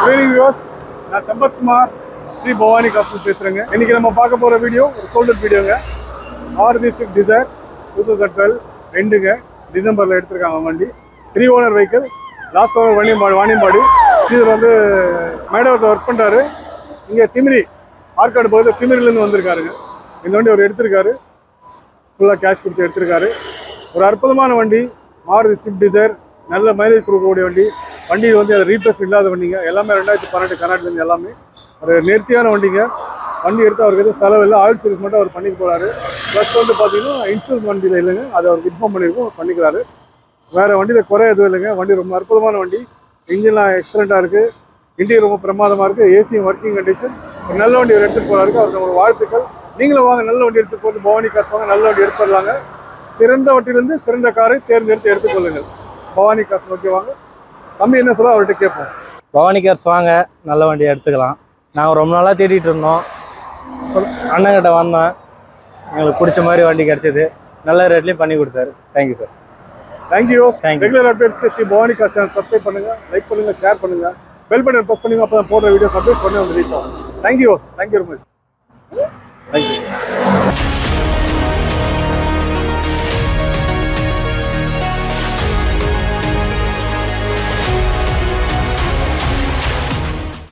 Evening views நான் சம்பத்குமார் ஸ்ரீ பவானி காசு பேசுகிறேங்க இன்னைக்கு நம்ம பார்க்க போகிற வீடியோ ஒரு சோல்டர் வீடியோங்க ஆர்தி six Dzire two thousand twelve ரெண்டுங்க டிசம்பரில் எடுத்திருக்காங்க வண்டி three owner vehicle last owner Vaniyambadi Vaniyambadi இதில் வந்து மேடவத்தை ஒர்க் பண்ணுறாரு இங்கே திமிரி ஆற்காடு பகுதியில் திமிரிலேருந்து வந்திருக்காருங்க இந்த வண்டி அவர் எடுத்திருக்காரு ஃபுல்லாக கேஷ் கொடுத்து எடுத்திருக்காரு ஒரு அற்புதமான வண்டி மாருதி ஸ்விஃப்ட் டிசைர் நல்ல மைலேஜ் கொடுக்கக்கூடிய வண்டி வண்டி வந்து அது ரீப்ளேஸ் இல்லாத வண்டிங்க எல்லாமே ரெண்டாயிரத்தி பன்னெண்டு கர்நாடகலேருந்து எல்லாமே ஒரு நேர்த்தியான வண்டிங்க வண்டி எடுத்து அவருக்கு எதுவும் செலவு இல்லை ஆயில் சர்வீஸ் மட்டும் அவர் பண்ணிட்டு போகிறாரு ப்ளஸ் வந்து பார்த்தீங்கன்னா இன்சூரன்ஸ் வண்டியில் இல்லைங்க அதை அவருக்கு இன்ஃபார்ம் பண்ணியிருக்கோம் அவர் பண்ணிக்கிறாரு வேறு வண்டியில் குறை எதுவும் இல்லைங்க வண்டி ரொம்ப அற்புதமான வண்டி இன்ஜின்லாம் எக்ஸலண்ட்டாக இருக்குது இன்டீரியர் ரொம்ப பிரமாதமாக இருக்குது ஏசியும் ஒர்க்கிங் கண்டிஷன் ஒரு நல்ல வண்டி அவர் எடுத்துகிட்டு போகிறாருக்கு அவருக்கு நம்மளோட வாழ்த்துக்கள் நீங்களும் வாங்க நல்ல வண்டி எடுத்து போட்டு பவானி காசு வாங்க நல்ல வண்டி எடுத்துடலாங்க சிறந்த வண்டியிலிருந்து சிறந்த காரை தேர்ந்தெடுத்து எடுத்துக்கொள்ளுங்கள் பவானி காசு நோக்கி வாங்க தம்பி என்ன சொல்ல அவர்கிட்ட கேட்போம் பவானி கார்ஸ் வாங்க நல்ல வண்டி எடுத்துக்கலாம் நாங்கள் ரொம்ப நாளாக தேடிட்டு இருந்தோம் அண்ணங்கிட்ட வந்தோம் எங்களுக்கு பிடிச்ச மாதிரி வண்டி கிடச்சிது நல்ல ரேட்லேயும் பண்ணி கொடுத்தாரு thank you sir thank you Thank you. Regular அப்டேட்ஸ்க்கு ஸ்ரீ பவானி காசு சேனல் சப்ஸ்கிரைப் பண்ணுங்க லைக் பண்ணுங்க ஷேர் பண்ணுங்க பெல் பட்டன் ப்ரெஸ் பண்ணுங்க அப்போ தான் போடுற வீடியோ அப்டேட் பண்ணி வந்து ரீச் ஆகும் thank you thank you very much thank you